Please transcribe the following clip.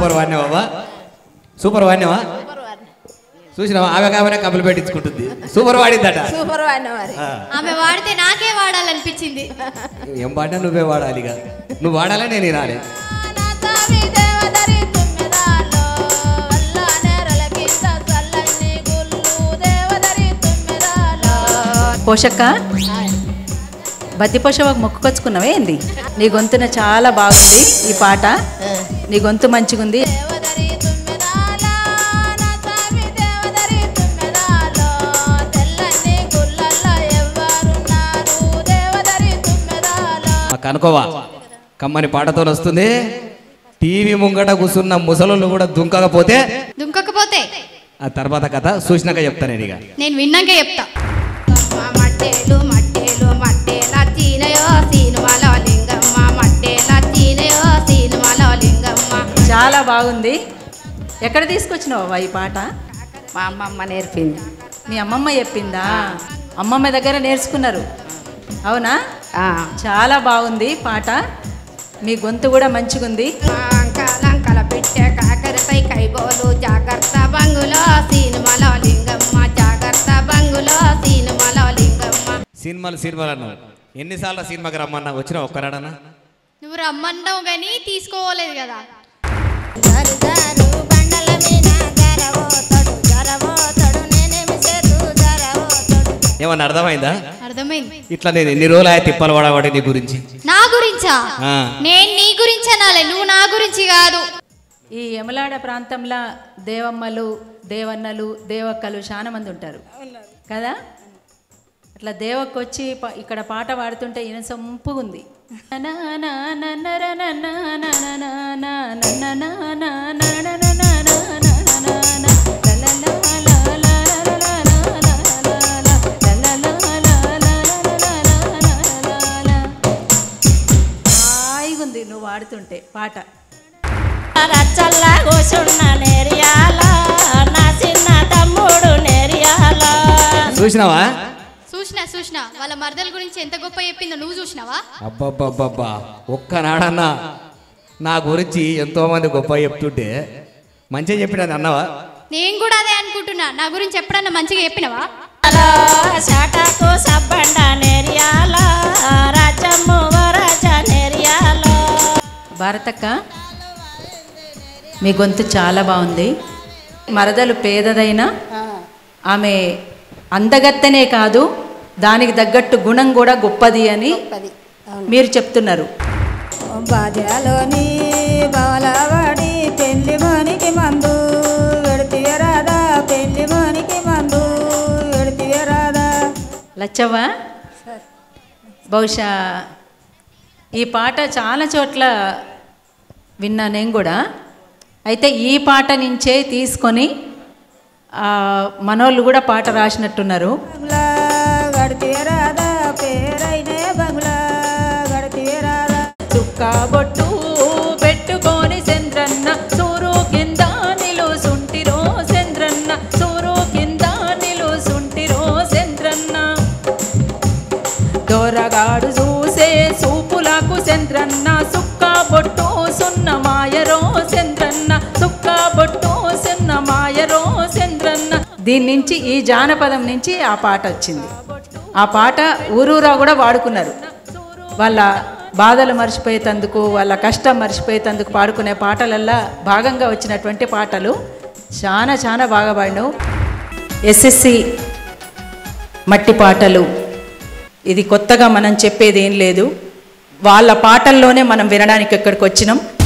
Super వాడినావా super వాడినావా చూసినావా ఆమె కామనే కబులు పెట్టించుకుంటుంది సూపర్ వాడిందట సూపర్ వాడిన మరి ఆ, ఆమె వాడితే నాకే వాడాలనిపించింది ఏం పాడినా నువ్వే వాడాలి ఇక నువ్వు వాడాలా నేను వినాలి పోషక్క బద్ది పోషవకు మొక్కుకొచ్చుకున్నావే ఏంది నీ గొంతున చాలా బాగుంది ఈ పాట నీ గొంతు మంచిగుంది మా కనుకోవా కమ్మని పాటతో వస్తుంది టీవీ ముంగట కూర్చున్న ముసలోళ్ళు కూడా దుంకకపోతే దుంకకపోతే ఆ తర్వాత కథ చూసినాక చెప్తా నేను ఇక నేను విన్నాక చెప్తా మట్టేలు మట్టేలు మట్టేల చీనయో సినిమాలో లింగమ్మ మట్టేల చీనయో సినిమాలో లింగమ్మ చాలా బాగుంది ఎక్కడ తీసుకొచ్చినావు ఈ పాట మా అమ్మమ్మ నేర్పింది మీ అమ్మమ్మ చెప్పిందా అమ్మమ్మ దగ్గర నేర్చుకున్నారు అవునా ఆ. చాలా బాగుంది పాట మీ గొంతు కూడా మంచిగుంది మా అంకలంకల పెట్టే కాకరపై కైబోలు జాగ్రత్త బంగులో సినిమాలో లింగమ్మ జాగ్రత్త బంగులో సినిమాలో లింగమ్మ సినిమాలు సినిమాలు అన్నావు ఎన్నిసార్లు సినిమాకి రమ్మన్నా వచ్చినా ఒక్కరాడనా నువ్వు రమ్మన్నావు కానీ తీసుకోలేదు కదా జరు జరు బండల మీద జరవోతడు జరవోతడు నేనేమి చేతు జరవోతడు ఏమన్నా అర్థమైందా అర్థమైంది ఇట్లా నేను ఎన్ని రోజులు ఆయన తిప్పలు పడవాడి నీ గురించి నా గురించా ఆ. నేను నీ గురించి అనాలి నువ్వు నా గురించి కాదు ఈ యమలాడ ప్రాంతంలో దేవమ్మలు దేవన్నలు దేవక్కలు చాలా మంది ఉంటారు కదా అట్లా దేవక్క వచ్చి ప- ఇక్కడ పాట పాడుతుంటే ఈయన సొంపుగుంది హాయిగుంది నువ్వు పాడుతుంటే పాట రచ్చల్లా కూసున్న నేరియాల నా చిన్న తమ్ముడు నేరియాల చూసినావా చూసినా చూసినా వాళ్ళ మరదల గురించి ఎంత గొప్ప చెప్పిందో నువ్వు చూసినావా అబ్బబ్బబ్బబ్బా ఒక్కనాడన్నా నా గురించి ఎంతో మంది గొప్ప చెప్తుంటే మంచిగా చెప్పినది అన్నవా నేను కూడా అదే అనుకుంటున్నా నా గురించి ఎప్పుడన్నా మంచిగా చెప్పినవా శాటకు సబ్బండ నేరియాల రాజమ్ము వరాజ నేరియాల భారతక్క మీ గొంతు చాలా బాగుంది మరదలు పేదదైనా ఆమె అందగత్తెనే కాదు దానికి తగ్గట్టు గుణం కూడా గొప్పది అని మీరు చెప్తున్నారు బాజలోని బాలవాడి పెళ్లి మనికి మందు వెడితియరాదా పెళ్లి మనికి మందు వెడితియరాదా లచ్చవ్వ బహుశా ఈ పాట చాలా చోట్ల విన్నా నేను కూడా అయితే ఈ పాట నుంచే తీసుకొని ఆ, మనోళ్ళు కూడా పాట రాసినట్టున్నారు బంగ్లా గడితియరాదా పేరైనే బంగ్లా గడితియరాదా చుక్కబొట్టు పెట్టుకొని చంద్రన్న సూరు కింద నిలుసుంటిరో చంద్రన్న సూరు కింద నిలుసుంటిరో చంద్రన్న దొరగాడు చూసే సూపులకు చంద్రన్న సుక్క బొట్టు సున్న మాయరో చంద్రన్న సుక్క బొట్టు సున్న మాయరో చంద్రన్న దీని నుంచి ఈ జానపదం నుంచి ఆ పాట వచ్చింది ఆ పాట ఊరూరా కూడా వాడుకున్నారు వాళ్ళ బాధలు మర్చిపోయేతందుకు వాళ్ళ కష్టం మర్చిపోయేతందుకు పాడుకునే పాటలల్లా భాగంగా వచ్చినటువంటి పాటలు చాలా చాలా బాగా పాడినావు ఎస్ఎస్సి మట్టి పాటలు ఇది కొత్తగా మనం చెప్పేది ఏం లేదు వాళ్ళ పాటల్లోనే మనం వినడానికి ఇక్కడికి వచ్చినాం